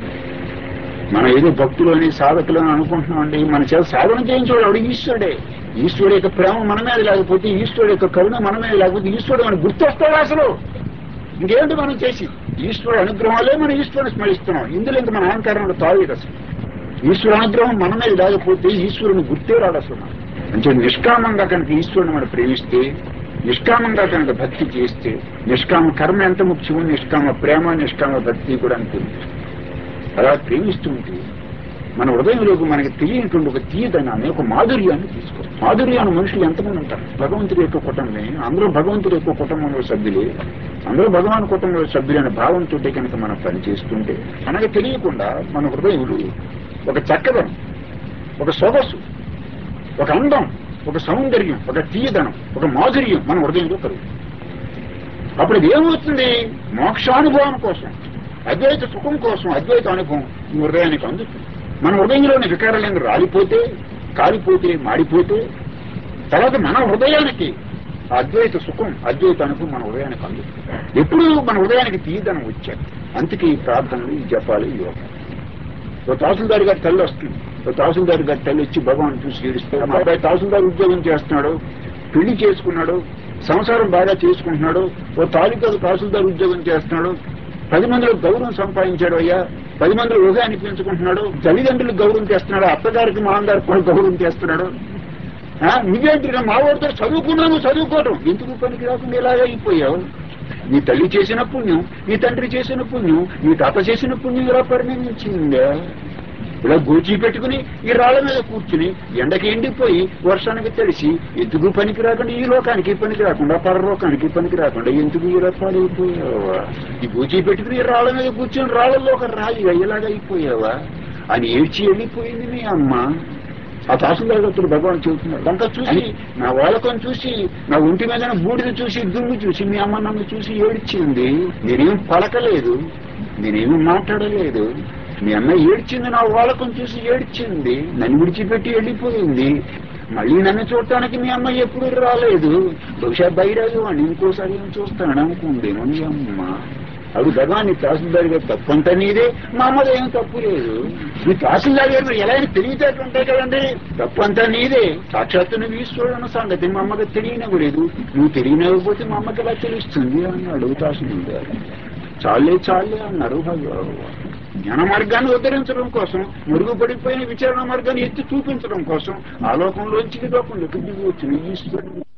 మనం ఏదో భక్తులని సాధకులని అనుకుంటున్నామండి మన చేత సాధన చేయించేవాడు ఈశ్వరుడే ఈశ్వరుడు యొక్క ప్రేమ మన మీద లేకపోతే ఈశ్వరుడు యొక్క కరుణ మన మీద లేకపోతే ఈశ్వరుడు మనకు గుర్తొస్తాడు అసలు ఇంకేంటి మనం చేసి ఈశ్వరుడు అనుగ్రహాలే మనం ఈశ్వరుని స్మరిస్తున్నాం ఇందులో ఇంక మన అహంకారంలో తాగేది అసలు ఈశ్వర అనుగ్రహం మన మీద లేకపోతే ఈశ్వరుని గుర్తే రాడు అసలు మనం. అంటే నిష్కామంగా కనుక ఈశ్వరుని మనం ప్రేమిస్తే నిష్కామంగా కనుక భక్తి చేస్తే నిష్కామ కర్మ ఎంత ముఖ్యమో నిష్కామ ప్రేమ నిష్కామ భక్తి కూడా అంతే ముఖ్యం. అలా ప్రేమిస్తుంటే మన హృదయంలోకి మనకి తెలియనటువంటి ఒక తీయదనాన్ని ఒక మాధుర్యాన్ని తీసుకో మాధుర్యాన్ని మనుషులు ఎంతమంది ఉంటారు భగవంతుడి యొక్క కుటుంబమే అందరూ భగవంతుడి యొక్క కుటుంబంలో సభ్యులే అందరూ భగవాన్ కుటుంబంలో సభ్యులైన భావంతో కనుక మనం పనిచేస్తుంటే మనకు తెలియకుండా మన హృదయంలో ఒక చక్కదనం ఒక సొగసు ఒక అందం ఒక సౌందర్యం ఒక తీయదనం ఒక మాధుర్యం మన హృదయంలో కలుగుతుంది అప్పుడు ఇది ఏమవుతుంది మోక్షానుభవం కోసం అద్వైత సుఖం కోసం అద్వైత అనుభవం ఈ హృదయానికి అందుతుంది మన హృదయంలోని వికారాలను రాలిపోతే కాలిపోతే మాడిపోతే తర్వాత మన హృదయానికి ఆ అద్వైత సుఖం అద్వైత అనుభవం మన హృదయానికి అందుతుంది ఎప్పుడు మన హృదయానికి తీయదనం వచ్చారు అందుకే ఈ ప్రార్థనలు ఈ జపాలు ఈ యోగం ఓ తహసీల్దార్ గారి తల్లి వస్తుంది ఓ తహసీల్దార్ గారి తల్లి వచ్చి భగవాన్ చూసి ఏడుస్తాడు మా అబ్బాయి తహసీల్దార్ ఉద్యోగం చేస్తున్నాడు పెళ్లి చేసుకున్నాడు సంసారం బాగా చేసుకుంటున్నాడు ఓ తాలూకాకు తహసీల్దార్ ఉద్యోగం చేస్తున్నాడు పది మందిలో గౌరవం సంపాదించాడు అయ్యా పది మందిలో యోగా అనిపించుకుంటున్నాడు తల్లిదండ్రులకు గౌరవం చేస్తున్నాడు అత్తగారికి మామగారికి కూడా గౌరవం చేస్తున్నాడు ఆ, నువ్వేంటి నా మావాడితో చదువుకున్నాను చదువుకోవటం ఎందుకు పనికి రాకుండా ఇలాగే అయిపోయావు నీ తల్లి చేసిన పుణ్యం నీ తండ్రి చేసిన పుణ్యం నీ తాత చేసిన పుణ్యం ఇలా పరిణమించిందా ఇలా గోచి పెట్టుకుని ఈ రాళ్ల మీద కూర్చుని ఎండకి ఎండిపోయి వర్షానికి తెలిసి ఎందుకు పనికి రాకుండా ఈ లోకానికి పనికి రాకుండా పరలోకానికి పనికి రాకుండా ఎందుకు ఈ రకాలైపోయావా ఈ గోచి పెట్టుకుని ఈ రాళ్ల మీద కూర్చుని రాళ్లలో ఒక రాయిగా ఇలాగ అయిపోయావా అని ఏడ్చి వెళ్ళిపోయింది మీ అమ్మ ఆ తహసీల్దార్ గారు భగవాన్ చెబుతున్నాడు అంతా చూసి నా వాళ్ళకం చూసి నా ఒంటి మీద బూడిద చూసి దుమ్ము చూసి మీ అమ్మ నన్ను చూసి ఏడ్చింది నేనేం పలకలేదు నేనేమి మాట్లాడలేదు మీ అమ్మ ఏడ్చింది నా వాళ్ళకం చూసి ఏడ్చింది నన్ను విడిచిపెట్టి వెళ్ళిపోయింది మళ్ళీ నన్ను చూడటానికి మీ అమ్మ ఎప్పుడు రాలేదు బహుశా బైరాజు అని ఇంకోసారి ఏం చూస్తానని అనుకుందేమో మీ అమ్మ అవి భగవాన్ నీ తహసీల్దార్ గారు తప్పంతా నీదే మా అమ్మది ఏం తప్పు లేదు నీ తహసీల్దార్ గారు మరి ఎలా అయినా తెలివితేటలు ఉంటాయి కదండి తప్పంతా నీదే సాక్షాత్తు నువ్వు ఈశ్వరుడు అన్న సంగతి మా అమ్మకి తెలియనివ్వలేదు నువ్వు తెలియనివ్వకపోతే మా అమ్మకి ఎలా తెలుస్తుంది అన్నాడు తహసీల్దార్ చాలే చాలే అన్నారు భగవాన్ జ్ఞాన మార్గాన్ని ఉద్ధరించడం కోసం మురుగుపడిపోయిన విచారణ మార్గాన్ని ఎత్తి చూపించడం కోసం ఆ లోకంలోంచి లోకంలోకి దిగి వచ్చిన ఈశ్వరుడు